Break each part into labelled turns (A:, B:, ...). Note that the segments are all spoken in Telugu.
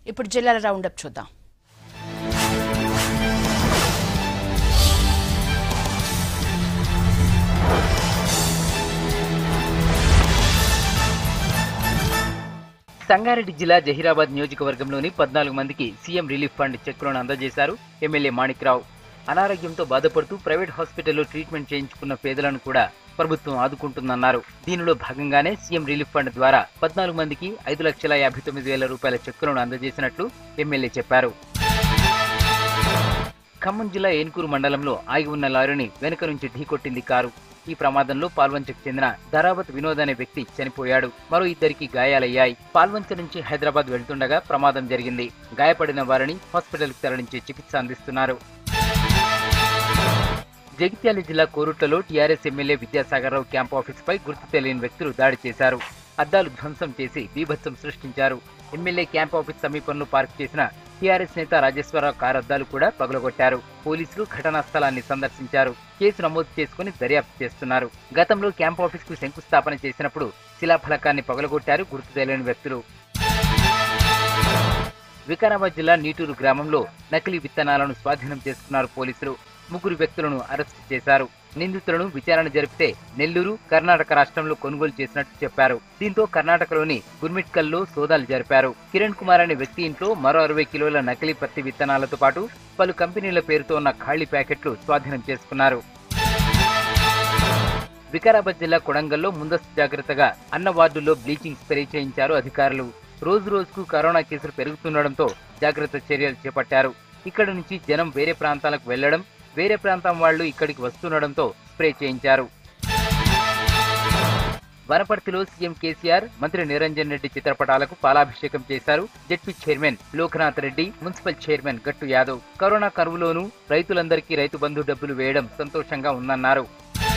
A: ఇప్పుడు జిల్లాల రౌండప్ చూద్దాం
B: సంగారెడ్డి జిల్లా జహీరాబాద్ నియోజకవర్గంలోని పద్నాలుగు మందికి సీఎం రిలీఫ్ ఫండ్ చెక్కులను అందజేశారు ఎమ్మెల్యే మాణిక్రావు అనారోగ్యంతో బాధపడుతూ ప్రైవేట్ హాస్పిటల్లో ట్రీట్మెంట్ చేయించుకున్న పేదలను కూడా ప్రభుత్వం ఆదుకుంటుందన్నారు దీనిలో భాగంగానే సీఎం రిలీఫ్ ఫండ్ ద్వారా పద్నాలుగు మందికి ఐదు లక్షల యాభై తొమ్మిది వేల రూపాయల చెక్కులను అందజేసినట్లు ఎమ్మెల్యే చెప్పారు ఖమ్మం జిల్లా ఏన్కూరు మండలంలో ఆగి ఉన్న లారీని వెనుక నుంచి ఢీకొట్టింది కారు ఈ ప్రమాదంలో పాల్వంచకు చెందిన ధరావత్ వినోద్ అనే వ్యక్తి చనిపోయాడు మరో ఇద్దరికి గాయాలయ్యాయి పాల్వంచ నుంచి హైదరాబాద్ వెళ్తుండగా ప్రమాదం జరిగింది గాయపడిన వారిని హాస్పిటల్కి తరలించి చికిత్స అందిస్తున్నారు జగిత్యాల జిల్లా కోరుట్లలో TRS MLA Vidyasagar Rao camp office పై గుర్తు తెలియని వ్యక్తులు దాడి చేశారు అద్దాలు ధ్వంసం చేసి బీభత్సం సృష్టించారు ఎమ్మెల్యే క్యాంప్ ఆఫీస్ సమీపంలో పార్క్ చేసిన టీఆర్ఎస్ నేత రాజేశ్వరరావు కారు అద్దాలు కూడా పగలగొట్టారు పోలీసులు ఘటనా స్థలాన్ని సందర్శించారు కేసు నమోదు చేసుకుని దర్యాప్తు చేస్తున్నారు గతంలో క్యాంప్ ఆఫీస్ కు శంకుస్థాపన చేసినప్పుడు శిలాఫలకాన్ని పగలగొట్టారు గుర్తు తెలియని వ్యక్తులు వికారాబాద్ జిల్లా నీటూరు గ్రామంలో నకిలీ విత్తనాలను స్వాధీనం చేసుకున్నారు పోలీసులు ముగ్గురు వ్యక్తులను అరెస్టు చేశారు నిందితులను విచారణ జరిపితే నెల్లూరు కర్ణాటక రాష్ట్రంలో కొనుగోలు చేసినట్టు చెప్పారు దీంతో కర్ణాటకలోని గుర్మిట్కల్లో సోదాలు జరిపారు కిరణ్ కుమార్ అనే వ్యక్తి ఇంట్లో మరో అరవై కిలోల నకిలీ పత్తి విత్తనాలతో పాటు పలు కంపెనీల పేరుతో ఉన్న ఖాళీ ప్యాకెట్లు స్వాధీనం చేసుకున్నారు వికారాబాద్ జిల్లా కొడంగల్లో ముందస్తు జాగ్రత్తగా అన్న వార్డుల్లో బ్లీచింగ్ స్ప్రే చేయించారు అధికారులు రోజు రోజుకు కరోనా కేసులు పెరుగుతుండడంతో జాగ్రత్త చర్యలు చేపట్టారు ఇక్కడ నుంచి జనం వేరే ప్రాంతాలకు వెళ్లడం వేరే ప్రాంతం వాళ్ళు ఇక్కడికి వస్తుండడంతో స్ప్రే చేయించారు వనపర్తిలో సీఎం కేసీఆర్ మంత్రి నిరంజన్ రెడ్డి చిత్రపటాలకు పాలాభిషేకం చేశారు ZP chairman Lokanath Reddy municipal chairman Gattu Yadav corona కరువులోనూ రైతులందరికీ రైతు బంధు డబ్బులు వేయడం సంతోషంగా ఉందన్నారు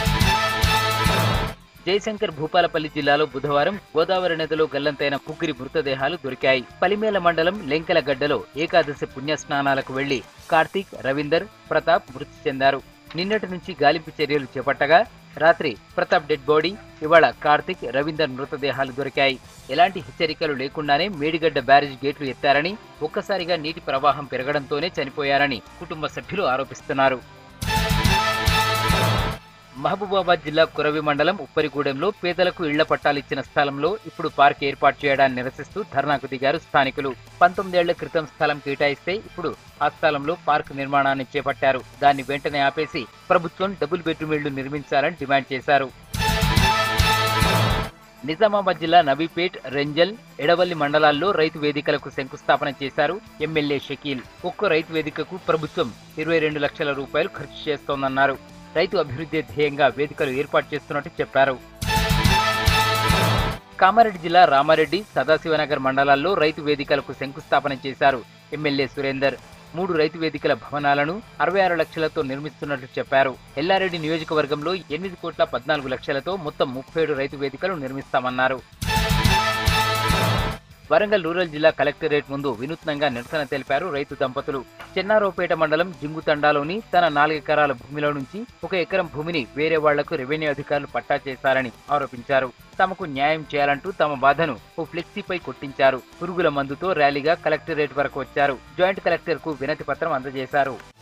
B: జయశంకర్ భూపాలపల్లి జిల్లాలో బుధవారం గోదావరి నదిలో గల్లంతైన ముగ్గురి మృతదేహాలు దొరికాయి పలిమేల మండలం లెంకెల గడ్డలో ఏకాదశి పుణ్యస్నానాలకు వెళ్లి కార్తీక్ రవీందర్ ప్రతాప్ మృతి చెందారు నిన్నటి నుంచి గాలింపు చర్యలు చేపట్టగా రాత్రి ప్రతాప్ డెడ్ బాడీ ఇవాళ కార్తిక్ రవీందర్ మృతదేహాలు దొరికాయి ఎలాంటి హెచ్చరికలు లేకుండానే మేడిగడ్డ బ్యారేజ్ గేట్లు ఎత్తారని ఒక్కసారిగా నీటి ప్రవాహం పెరగడంతోనే చనిపోయారని కుటుంబ సభ్యులు ఆరోపిస్తున్నారు మహబూబాబాద్ జిల్లా కురవి మండలం ఉప్పరిగూడెంలో పేదలకు ఇళ్ల పట్టాలిచ్చిన స్థలంలో ఇప్పుడు పార్క్ ఏర్పాటు చేయడాన్ని నిరసిస్తూ ధర్నాకు దిగారు స్థానికులు పంతొమ్మిదేళ్ల క్రితం స్థలం కేటాయిస్తే ఇప్పుడు ఆ స్థలంలో పార్క్ నిర్మాణాన్ని చేపట్టారు దాన్ని వెంటనే ఆపేసి ప్రభుత్వం డబుల్ బెడ్రూమ్ ఇళ్లు నిర్మించాలని డిమాండ్ చేశారు నిజామాబాద్ జిల్లా నవీపేట్ రెంజల్ ఎడవల్లి మండలాల్లో రైతు వేదికలకు శంకుస్థాపన చేశారు ఎమ్మెల్యే షకీల్ ఒక్కో రైతు వేదికకు ప్రభుత్వం ఇరవై రెండు లక్షల రూపాయలు ఖర్చు చేస్తోందన్నారు రైతు అభివృద్ధి ధ్యేయంగా వేదికలు ఏర్పాటు చేస్తున్నట్టు చెప్పారు కామారెడ్డి జిల్లా రామారెడ్డి సదాశివనగర్ మండలాల్లో రైతు వేదికలకు శంకుస్థాపన చేశారు ఎమ్మెల్యే సురేందర్ మూడు రైతు వేదికల భవనాలను అరవై ఆరు లక్షలతో నిర్మిస్తున్నట్లు చెప్పారు ఎల్లారెడ్డి నియోజకవర్గంలో ఎనిమిది కోట్ల పద్నాలుగు లక్షలతో మొత్తం ముప్పై ఏడు రైతు వేదికలు నిర్మిస్తామన్నారు వరంగల్ రూరల్ జిల్లా కలెక్టరేట్ ముందు వినూత్నంగా నిరసన తెలిపారు రైతు దంపతులు చెన్నారావుపేట మండలం జింగుతండాలోని తన నాలుగెకరాల భూమిలో నుంచి ఒక ఎకరం భూమిని వేరే వాళ్లకు రెవెన్యూ అధికారులు పట్టా చేశారని ఆరోపించారు తమకు న్యాయం చేయాలంటూ తమ బాధను ఓ ఫ్లెక్సీపై కొట్టించారు పురుగుల మందుతో ర్యాలీగా కలెక్టరేట్ వరకు వచ్చారు జాయింట్ కలెక్టర్ కు వినతి పత్రం అందజేశారు